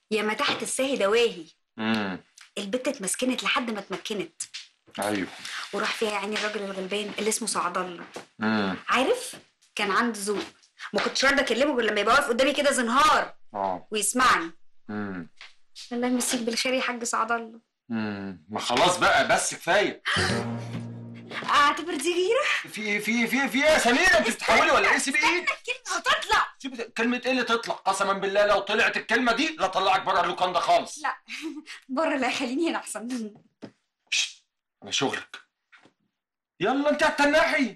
يا ما تحت الساهي دواهي امم البت اتمسكنت لحد ما اتمكنت ايوه وراح فيها يعني الراجل الغلبان اللي اسمه سعد الله امم عارف كان عنده ذوق ما كنتش راضيه اكلمه غير لما يبقى واقف قدامي كده زنهار اه ويسمعني امم الله يمسيك بالخير يا حاج سعد الله امم ما خلاص بقى بس كفايه اعتبر دي غيره في في في في ايه يا سميره انت بتحاولي ولا ايه سيبي ايدك كلمه هتطلع سيبي كلمه ايه اللي تطلع قسما بالله لو طلعت الكلمه دي لا طلعك بره اللوكان ده خالص لا بره لا خليني هنا احسن شت، على شغلك يلا انت هتنحي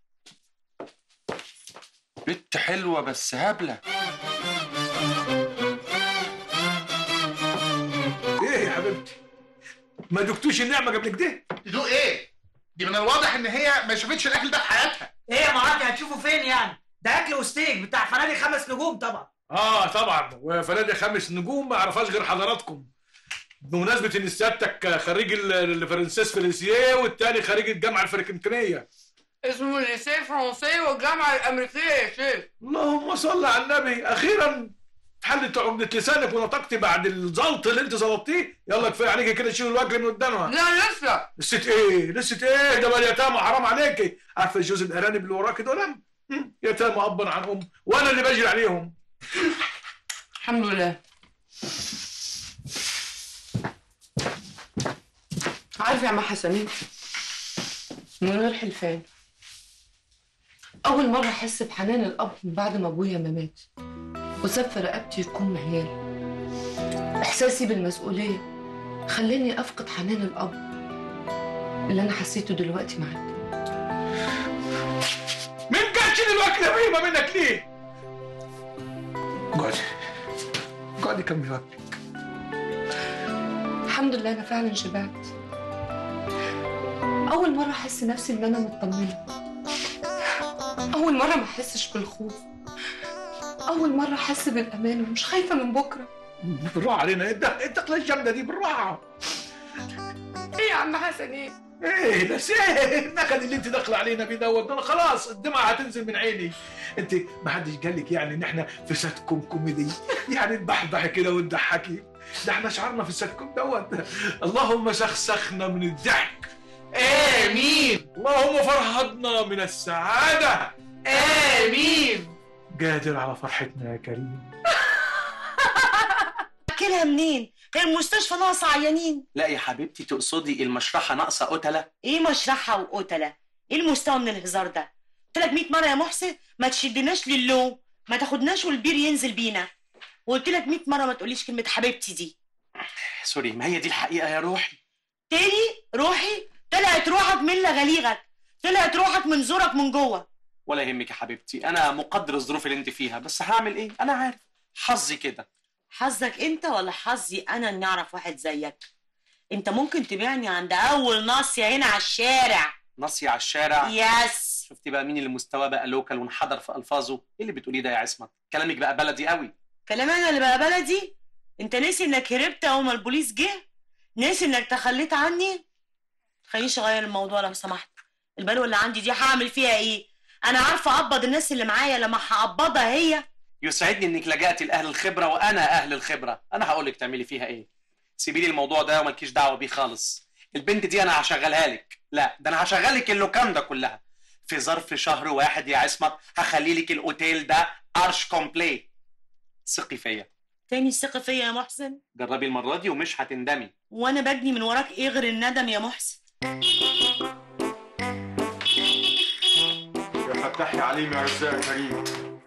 بنت حلوه بس هبله ايه يا حبيبتي ما دقتوش النعمه قبل كده تدوق ايه؟ دي من الواضح ان هي ما شافتش الاكل ده في حياتها ايه يا معاك هتشوفه فين يعني ده اكل وستيك بتاع فنادق خمس نجوم طبعا اه طبعا وفنادق خمس نجوم ما اعرفهاش غير حضراتكم بمناسبه ان سيادتك خريج ال- الفرنسيس فرنسيه والتاني خريج الجامعه الفرنكنيه اسمه الليسيه الفرنسي والجامعة الأمريكية يا شيخ اللهم صل على النبي اخيرا اتحلت عقدة لسانك ونطقتي بعد الزلط اللي انت زلطتيه يلا كفايه عليكي كده شيل الوجه من قدامها لا لسه لسه ايه لسه ايه ده بقى اليتامى حرام عليكي عارفه الجوز الارانب اللي وراكي دول هم؟ يتامى ابا عن ام وانا اللي بجري عليهم الحمد لله عارف يا عم حسنين من غير حلفان أول مرة أحس بحنان الأب من بعد ما أبويا ما مات وساب في رقبتي يكون عيال إحساسي بالمسؤولية خلاني أفقد حنان الأب اللي أنا حسيته دلوقتي معاك مين كانش الوكله بهيمه منك ليه؟ اقعدي اقعدي كمل وقتك الحمد لله أنا فعلا شبعت أول مرة أحس نفسي إن أنا مطمنة أول مرة ما أحسش بالخوف أول مرة أحس بالأمان ومش خايفة من بكرة بالراحه علينا انت انت الدخله الجامده دي بالراحه إيه يا عم حسن إيه؟ ايه بس ايه النكد اللي انت داخله علينا بيه دوت ده انا خلاص الدمعه هتنزل من عيني انت ما حدش قال لك يعني ان احنا في ساتكم كوميدي يعني تبحبحي كده وتضحكي ده احنا شعرنا في الساتكم دوت اللهم سخسخنا من الضحك امين اللهم فرحتنا من السعاده امين قادر على فرحتنا يا كريم اكلها منين؟ هي المستشفى ناقصه عيانين لا يا حبيبتي تقصدي المشرحه ناقصه قتله ايه مشرحه وقتله؟ ايه المستوى من الهزار ده؟ قلت لك 100 مره يا محسن ما تشدناش للو ما تاخدناش والبير ينزل بينا وقلت لك 100 مره ما تقوليش كلمه حبيبتي دي سوري ما هي دي الحقيقه يا روحي تاني روحي طلعت روحك من لغليغك طلعت روحك من زورك من جوه ولا يهمك يا حبيبتي انا مقدر الظروف اللي انت فيها بس هعمل ايه انا عارف حظي كده حظك انت ولا حظي انا اني اعرف واحد زيك انت ممكن تبيعني عند اول ناصيه هنا على الشارع ناصية على الشارع يس شفتي بقى مين اللي مستواه بقى لوكال وانحدر في الفاظه ايه اللي بتقوليه ده يا عصمت كلامك بقى بلدي قوي كلام انا اللي بقى بلدي انت ناسي انك هربت اول ما البوليس جه ناسي انك تخليت عني خلينيش اغير الموضوع لو سمحت البلوه اللي عندي دي هعمل فيها ايه انا عارفه اقبض الناس اللي معايا لما هقبضها هي يسعدني انك لجأتي لاهل الخبره وانا اهل الخبره انا هقول لك تعملي فيها ايه سيبي لي الموضوع ده ومالكيش دعوه بيه خالص البنت دي انا هشغلها لك لا ده انا هشغلك اللوكان ده كلها في ظرف شهر واحد يا عصمت هخلي لك الاوتيل ده ارش كومبلي ثقي فيا تاني الثقه فيا يا محسن جربي المره دي ومش هتندمي وانا بجني من وراك ايه غير الندم يا محسن يا فتحي عليم يا رزاق يا كريم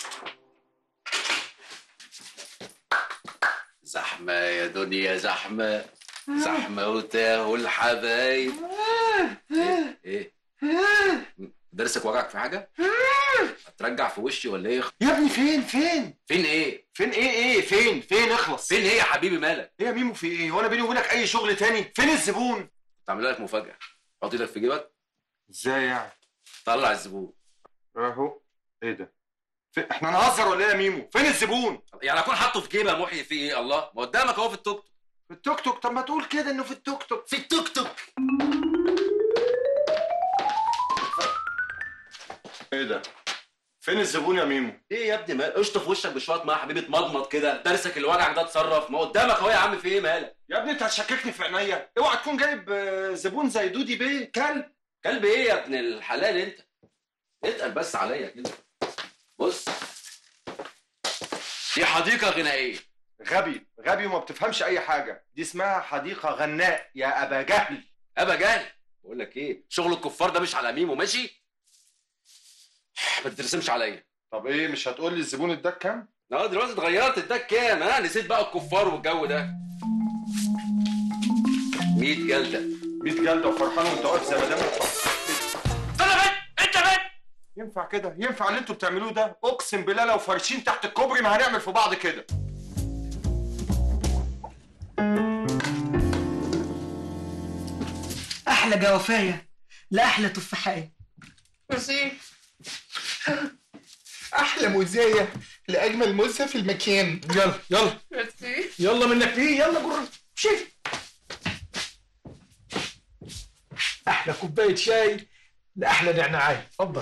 زحمة يا دنيا زحمة زحمة وتاهوا الحبايب ايه ايه درسك وجعك في حاجة؟ هترجع في وشي ولا ايه؟ يا ابني فين فين فين ايه؟ فين ايه ايه فين فين اخلص فين ايه يا حبيبي مالك؟ ايه يا ميمو في ايه وانا بيني وبينك اي شغل تاني فين الزبون كنت عامل لك مفاجأة حط ايدك في جيبك ازاي يعني طلع الزبون اهو ايه ده في... احنا نهزر ولا ايه يا ميمو فين الزبون يعني اكون حاطه في جيبي يا محي في ايه الله؟ ما قدامك اهو في التوك توك في التوك توك طب ما تقول كده انه في التوك توك في التوك توك ايه ده فين الزبون يا ميمو ايه يا ابني ما قشطه في وشك بشويه ميه يا حبيبي اتمضمض كده درسك اللي وجعك ده اتصرف ما قدامك اهو يا عم في ايه مالك يا ابني انت هتشككني في عينيا اوعى تكون جايب آه، زبون زي دودي بيه كلب كلب ايه يا ابن الحلال انت اتقل بس عليا كده بص دي حديقه غنائيه غبي غبي وما بتفهمش اي حاجه دي اسمها حديقه غناء يا ابا جهل ابا جهل بقول لك ايه شغل الكفار ده مش على ميمو ماشي ما ترسمش عليا طب ايه مش هتقول لي الزبون اداك كام لا دلوقتي اتغيرت اداك كام ها نسيت بقى الكفار والجو ده 100 جلده 100 جلده وفرحان وانت واقف زي ما دام انا بنت انت بنت ينفع كده ينفع اللي انتوا بتعملوه ده اقسم بالله لو فرشين تحت الكوبري ما هنعمل في بعض كده احلى جوافايه لاحلى تفاحيه ميرسي احلى موزايه لاجمل موزه في المكان يلا يلا ميرسي يلا منك ليه يلا جر شيل احلى كوبايه شاي لاحلى نعناعيه اتفضل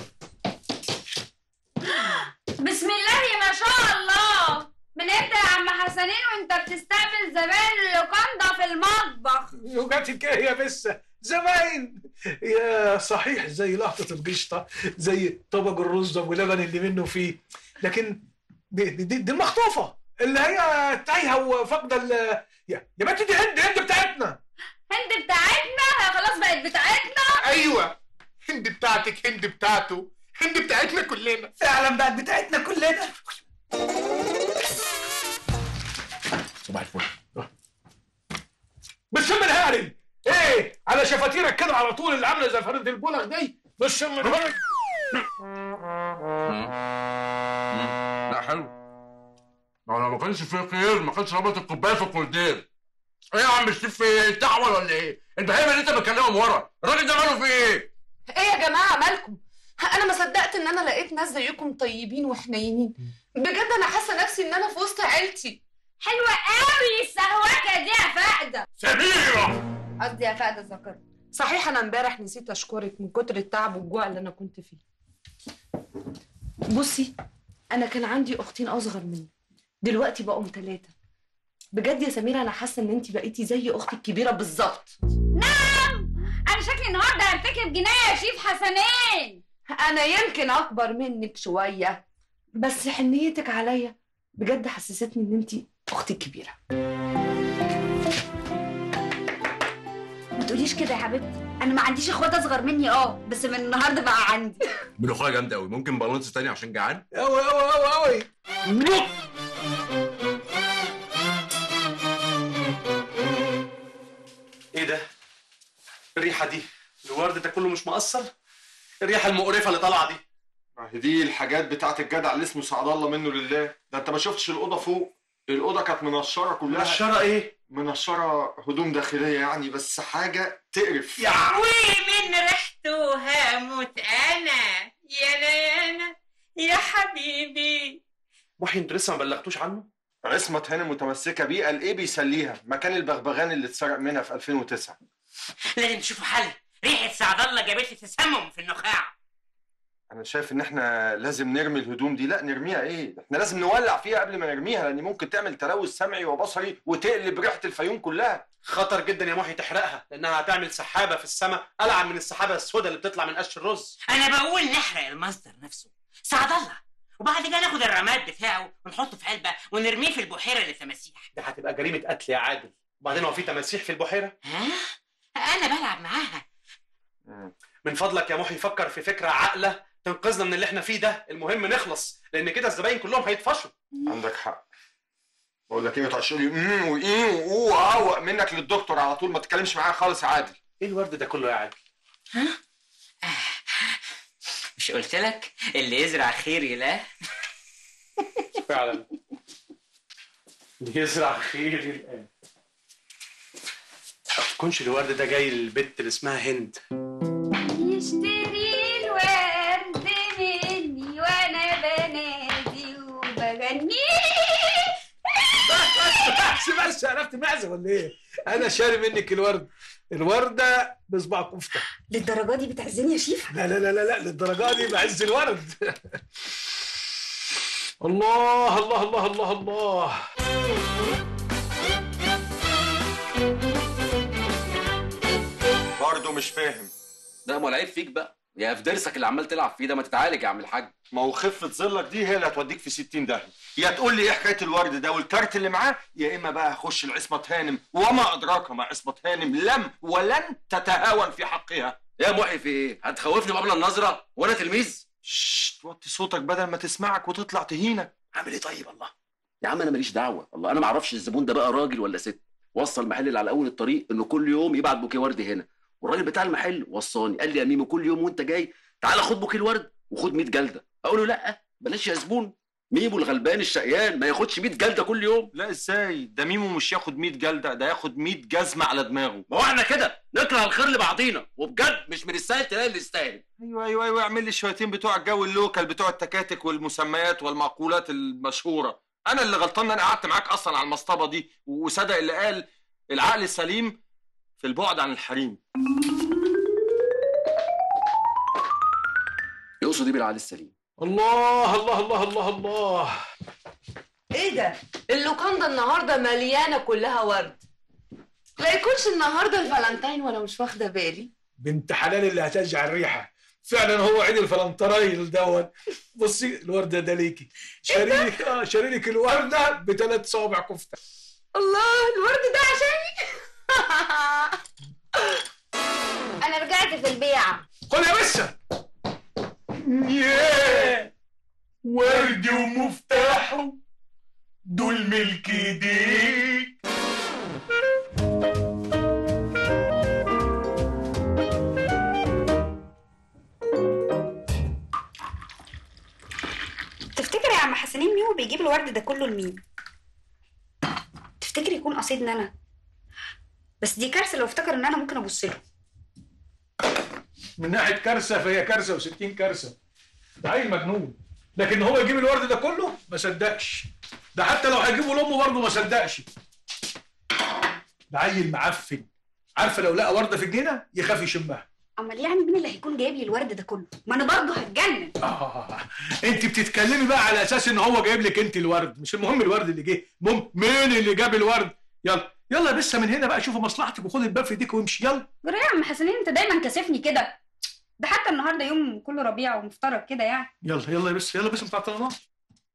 بسم الله ما شاء الله من امتى يا عم حسنين وانت بتستقبل زبائن اللوكاندا في المطبخ وجاتك ايه يا بسه زباين يا صحيح زي لقطة القشطة زي طبق الرز ولبن اللي منه فيه لكن دي, دي, دي المخطوفة اللي هي تايهة وفاقدة ال يا يا بنت دي هند هند بتاعتنا هند بتاعتنا هي خلاص بقت بتاعتنا ايوه هند بتاعتك هند بتاعته هند بتاعتنا كلنا فعلا بقت بتاعتنا كلنا صباح الفل بالشم الهاري ايه على شفاتيرك كده على طول اللي عامله زي فرد البلغ دي بالشم الهاري لا حلو ما لو ما كانش فيه خير ما كانش ربط الكوبايه في الكولدير ايه يا عم الشيف في ايه انت احول ولا ايه البهايم اللي انت بتكلمهم ورا الراجل ده ماله في ايه ايه يا جماعه مالكم انا ما صدقت ان انا لقيت ناس زيكم طيبين وحنينين بجد انا حاسه نفسي ان انا في وسط عيلتي حلوه قوي السهوكه دي يا فاقده سميره قصدي يا فاقده ذكرت صحيح انا امبارح نسيت اشكرك من كتر التعب والجوع اللي انا كنت فيه بصي انا كان عندي اختين اصغر مني دلوقتي بقوا ثلاثه بجد يا سميره انا حاسه ان انت بقيتي زي اختي الكبيره بالظبط نعم انا شكلي النهارده هرتكب جنايه يا شيف حسنين انا يمكن اكبر منك شويه بس حنيتك عليا بجد حسستني ان انت اختي الكبيره ما تقوليش كده يا حبيبتي انا ما عنديش اخوات اصغر مني اه بس من النهارده بقى عندي ملوخيه جامده قوي ممكن بالانس تاني عشان جعان اوي اوي اوي اوي ايه ده؟ الريحه دي الورد ده كله مش مقصر؟ الريحه المقرفه اللي طالعه دي ما هي دي الحاجات بتاعت الجدع اللي اسمه سعد الله منه لله ده انت ما شفتش الاوضه فوق الاوضه كانت منشره كلها منشره ايه؟ منشره هدوم داخليه يعني بس حاجه تقرف ومن ريحته هموت انا يا انا يا انا يا حبيبي محي انتوا لسه ما بلغتوش عنه؟ عصمت هانم متمسكه بيه قال ايه بيسليها مكان البغبغان اللي اتسرق منها في 2009 لازم تشوفوا حل ريحه سعد الله جابت لي تسمم في النخاع انا شايف ان احنا لازم نرمي الهدوم دي لا نرميها ايه احنا لازم نولع فيها قبل ما نرميها لان ممكن تعمل تلوث سمعي وبصري وتقلب ريحه الفيوم كلها خطر جدا يا محي تحرقها لانها هتعمل سحابه في السماء العن من السحابه السوداء اللي بتطلع من قش الرز انا بقول نحرق المصدر نفسه سعد الله وبعد كده ناخد الرماد بتاعه ونحطه في علبه ونرميه في البحيره للتماسيح دي هتبقى جريمه قتل يا عادل وبعدين هو في تماسيح في البحيره ها انا بلعب معاها من فضلك يا محي فكر في فكره عاقله تنقذنا من اللي احنا فيه ده المهم نخلص لان كده الزباين كلهم هيتفشوا عندك حق بقول لك ايه ما تقعدش تقول لي امم وايه واوه واوق منك للدكتور على طول ما تتكلمش معايا خالص يا عادل ايه الورد ده كله يا عادل مش قلت لك اللي يزرع خير يلاقي فعلا يزرع خير الان ما تكونش الورد ده جاي للبت اللي اسمها هند يشتري الورد مني وانا بنادي وبغني بس بس عرفت معزه ولا ايه؟ انا شاري منك الورد الورده بصباع كفته للدرجه دي بتعزني يا شيف لا لا لا لا لا للدرجه دي بعز الورد الله الله الله الله الله برضه مش فاهم ده ما العيب فيك بقى يا في ضرسك اللي عمال تلعب فيه ده ما تتعالج يا عم الحاج ما هو خفه ظلك دي هي اللي هتوديك في 60 داهيه يا تقول لي ايه حكايه الورد ده والكارت اللي معاه يا اما بقى هخش العصمه هانم وما ادراك ما عصمه هانم لم ولن تتهاون في حقها يا محي في ايه هتخوفني بقبل النظره وانا تلميذ ششت وطي صوتك بدل ما تسمعك وتطلع تهينك عامل ايه طيب الله يا عم انا ماليش دعوه الله انا ما اعرفش الزبون ده بقى راجل ولا ست وصل المحل اللي على اول الطريق انه كل يوم يبعت بوكيه ورد هنا والراجل بتاع المحل وصاني قال لي يا ميمو كل يوم وانت جاي تعالى خد بوكيه الورد وخد 100 جلده اقول له لا بلاش يا زبون ميمو الغلبان الشقيان ما ياخدش 100 جلده كل يوم لا ازاي ده ميمو مش ياخد 100 جلده ده ياخد 100 جزمه على دماغه ما هو احنا كده نكره الخير لبعضينا وبجد مش من السهل تلاقي اللي يستاهل ايوه ايوه ايوه اعمل لي الشويتين بتوع الجو اللوكال بتوع التكاتك والمسميات والمعقولات المشهوره انا اللي غلطان ان انا قعدت معاك اصلا على المصطبه دي وصدق اللي قال العقل السليم في البعد عن الحريم يقصد ايه بالعقل السليم الله الله الله الله الله ايه ده اللوكاندا النهارده مليانه كلها ورد لا يكونش النهارده الفالنتين وانا مش واخده بالي بنت حلال اللي هترجع الريحه فعلا هو عيد الفلنطرايل دوت بصي الورده ده ليكي شاريلك اه شاريلك الورده بثلاث صوابع كفته الله الورد ده عشاني انا رجعت في البيعه خد يا بسه ياه ورد ومفتاحه دول ملك ايديك تفتكر يا عم حسنين ميمو بيجيب الورد ده كله لمين تفتكر يكون قصيدنا انا بس دي كارثه لو افتكر ان انا ممكن ابص له من ناحيه كارثه فهي كارثه و60 كارثه ده عيل مجنون لكن هو يجيب الورد ده كله ما صدقش ده حتى لو هيجيبه لامه برضه ما صدقش ده عيل معفن عارفه لو لقى ورده في الجنينه يخاف يشمها امال يعني مين اللي هيكون جايب لي الورد ده كله ما انا برضه هتجنن آه. انت بتتكلمي بقى على اساس ان هو جايب لك انت الورد مش المهم الورد اللي جه المهم مين اللي جاب الورد يلا يلا بس من هنا بقى شوفي مصلحتك وخد الباب في ايديك وامشي يلا جرى يا عم حسنين انت دايما كاسفني كده ده حتى النهارده يوم كله ربيع ومفترج كده يعني يلا يلا بس يلا بس ما تعطلناش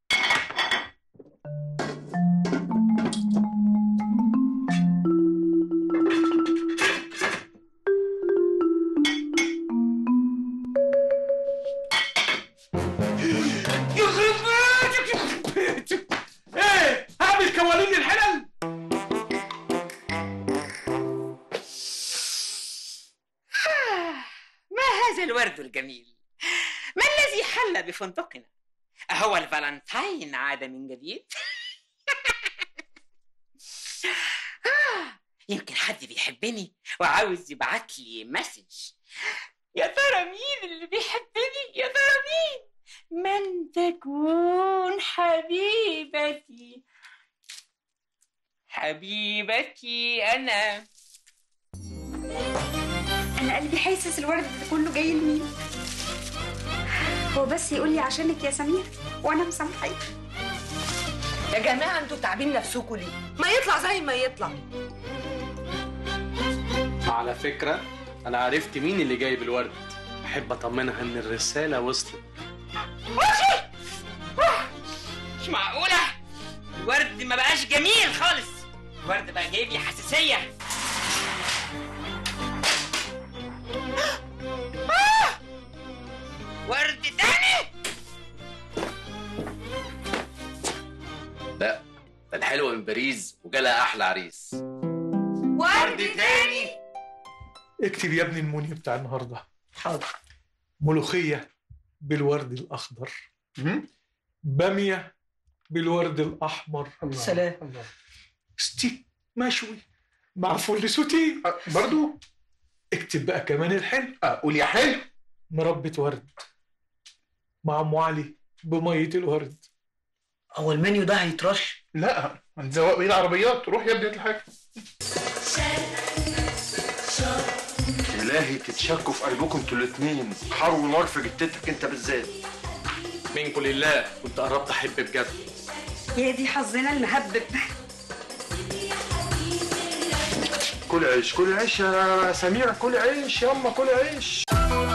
يخرب بيتك يخرب بيتك ايه هعمل كوالين الحلل ما هذا الورد الجميل ما الذي حل بفندقنا أهو الفالنتين عاد من جديد آه، يمكن حد بيحبني وعاوز يبعت لي مسج يا ترى مين اللي بيحبني يا ترى مين من تكون حبيبتي حبيبتي أنا انا قلبي حاسس الورد ده كله جاي لمين هو بس يقول لي عشانك يا سمير وانا مسامحاه يا جماعه انتوا تعبين نفسكم ليه ما يطلع زي ما يطلع على فكرة أنا عرفت مين اللي جايب الورد أحب أطمنها إن الرسالة وصلت مش معقولة الورد ما بقاش جميل خالص الورد بقى جايب لي حساسية آه! ورد تاني لا ده الحلوه من باريس وجالها احلى عريس ورد تاني اكتب يا ابني المنيو بتاع النهارده حاضر ملوخيه بالورد الاخضر باميه بالورد الاحمر سلام ستيك مشوي مع فل سوتيه برضو اكتب بقى كمان الحلو قول يا حلو مربة ورد مع ام علي بميه الورد هو المنيو ده هيترش لا هنزوق بيه العربيات روح يا ابني هات الحاجه الهي تتشكوا في قلبكم انتوا الاتنين حر ونار في جتتك انت بالذات منكم لله كنت قربت احب بجد يا دي حظنا المهبب كل عيش كل عيش يا سميرة كل عيش يما كل عيش